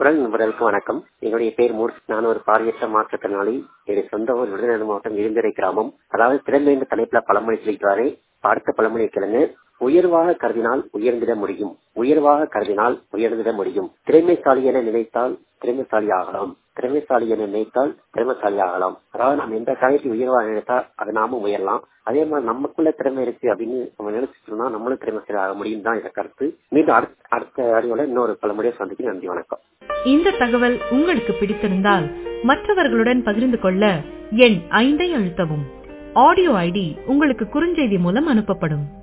குரல் நண்பர்களுக்கு வணக்கம் என்னுடைய பேர் மூர்த்தி நான் ஒரு பார்வையற்ற மாற்றுத்திறனாளி என்னுடைய சொந்த ஊர் விருதுநகர் மாவட்டம் இருந்துரை கிராமம் அதாவது திறமை என்ற தலைப்புல பழமொழி சொல்லிக்கிறாரே அடுத்த பழமொழி கிழங்கு உயர்வாக கருதினால் உயர்ந்திட முடியும் உயர்வாக கருதினால் உயர்ந்திட முடியும் திறமைசாலி என நினைத்தால் திறமைசாலி ஆகலாம் திறமைசாலி என நினைத்தால் திறமைசாலி ஆகலாம் அதாவது நம்ம எந்த காரியத்தை உயர்வாக நினைத்தா அது நாம உயரலாம் அதே மாதிரி நமக்குள்ள திறமை இருக்கு அப்படின்னு நம்ம நினைச்சிட்டோம்னா நம்மளும் திறமைசாலி ஆக முடியும் தான் இந்த கருத்து மீண்டும் அடுத்த அடுத்த அடியோட இன்னொரு பழமொழியை சந்திக்க நன்றி வணக்கம் இந்த தகவல் உங்களுக்கு பிடித்திருந்தால் மற்றவர்களுடன் பகிர்ந்து கொள்ள எண் ஐந்தை அழுத்தவும் ஆடியோ ஐடி உங்களுக்கு குறுஞ்செய்தி மூலம் அனுப்பப்படும்